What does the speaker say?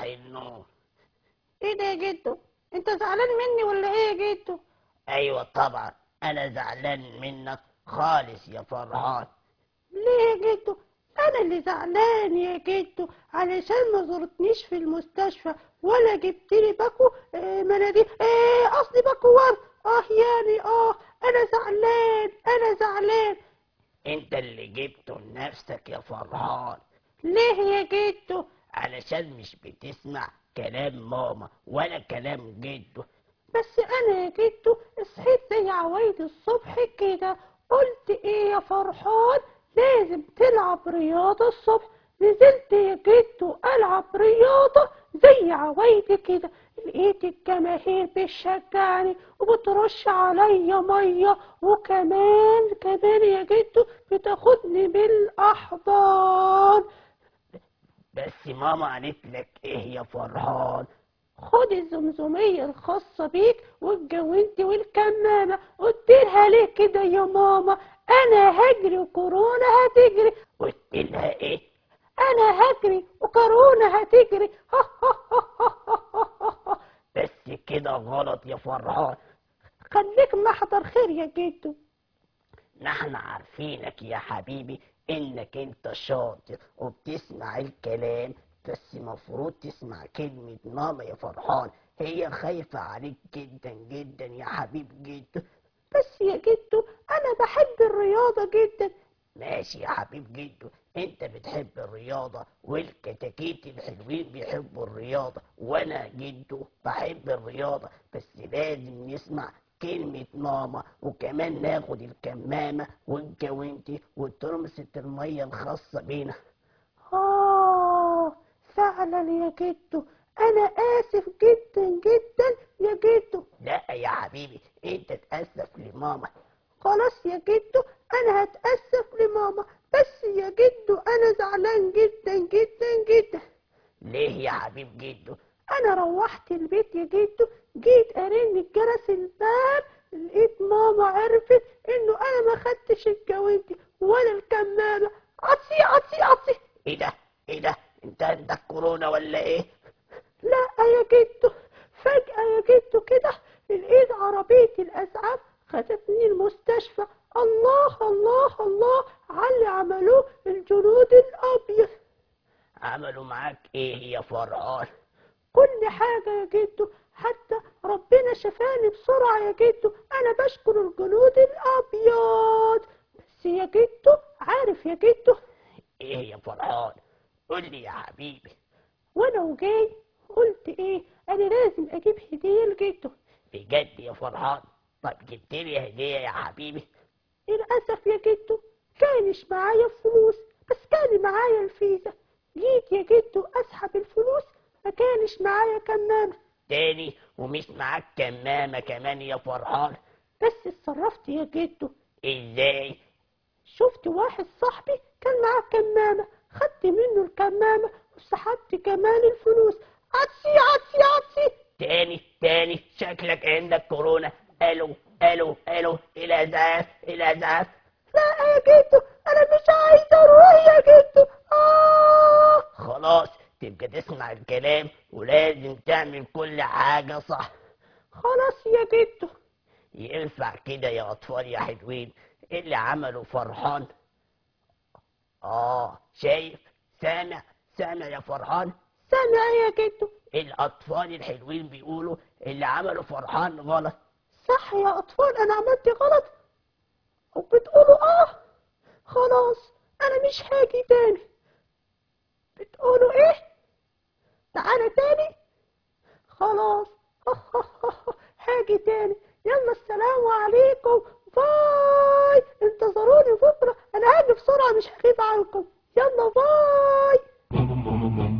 النور ايه ده يا جدو انت زعلان مني ولا ايه يا جدو ايوه طبعا انا زعلان منك خالص يا فرحان ليه يا جدو انا اللي زعلان يا جدو علشان ما زرتنيش في المستشفى ولا جبت لي باكو آه، مناديل آه، قصدي باكو ورد اه يعني اه انا زعلان انا زعلان انت اللي جبته لنفسك يا فرحان ليه يا جدو علشان مش بتسمع كلام ماما ولا كلام جده بس انا يا جدو صحيت زي عوايد الصبح كده قلت ايه يا فرحان لازم تلعب رياضة الصبح نزلت يا جدو العب رياضة زي عوايدي كده لقيت الجماهير بتشجعني وبترش عليا مية وكمان كمان يا جدو بتاخدني بالاحضان بس ماما قالت لك ايه يا فرحان خد الزمزمية الخاصة بيك والجوانتي والكمامة قلت لها ليه كده يا ماما انا هجري وكورونا هتجري قلت لها ايه انا هجري وكورونا هتجري بس كده غلط يا فرحان خليك محضر خير يا جدو نحن عارفينك يا حبيبي انك انت شاطر وبتسمع الكلام بس مفروض تسمع كلمة ماما يا فرحان هي خايفة عليك جدا جدا يا حبيب جدا بس يا جدو انا بحب الرياضة جدا ماشي يا حبيب جدو انت بتحب الرياضة والكتاكيت الحلوين بيحبوا الرياضة وانا جدو بحب الرياضة بس لازم نسمع كلمة ماما وكمان ناخد الكمامة والجوانتي وترمسة المية الخاصة بينا آه فعلا يا جدو أنا آسف جدا جدا يا جدو لا يا حبيبي انت تأسف لماما خلاص يا جدو أنا هتأسف لماما بس يا جدو أنا زعلان جدا جدا جدا ليه يا حبيب جدو أنا روحت البيت يا جدو جيت أرن جرس الباب لقيت ماما عرفت إنه أنا ما خدتش الجوانتي ولا الكمامة عطسي عطسي عطسي ايه ده ايه ده انت عندك كورونا ولا ايه لا يا جدو فجأة يا جدو كده لقيت عربية الأسعاف خدتني المستشفى الله الله الله على اللي عملوه الجنود الأبيض عملوا معاك ايه يا فرحان كل حاجة يا جدو حتى ربنا شفاني بسرعة يا جدو أنا بشكر الجنود الأبيض بس يا جدو عارف يا جدو ايه يا فرحان قول لي يا حبيبي وأنا وجاي قلت إيه أنا لازم أجيب هدية لجدو بجد يا فرحان طب جبت لي هدية يا حبيبي للأسف يا جدو كانش معايا فلوس بس كان معايا الفيزا جيت يا جدو أسحب الفلوس ما كانش معايا كمامة تاني ومش معاك كمامة كمان يا فرحان بس اتصرفت يا جدو ازاي شفت واحد صاحبي كان معاه كمامة خدت منه الكمامة وسحبت كمان الفلوس عطسي عطسي عطسي تاني تاني شكلك عندك كورونا الو الو الو الازاف الازاف لا يا جدو أنا مش عايزة أروح يا جدو آه خلاص تبقى تسمع الكلام ولازم تعمل كل حاجة صح خلاص يا جدو ينفع كده يا أطفال يا حلوين اللي عملوا فرحان آه شايف سامع سامع يا فرحان سامع يا جدو الأطفال الحلوين بيقولوا اللي عملوا فرحان غلط صح يا أطفال أنا عملت غلط وبتقولوا آه خلاص أنا مش هاجي تاني بتقولوا إيه تعالى تاني خلاص هاجي تاني يلا السلام عليكم باي انتظروني بكرة أنا هاجي بسرعة مش هغيب عنكم يلا باي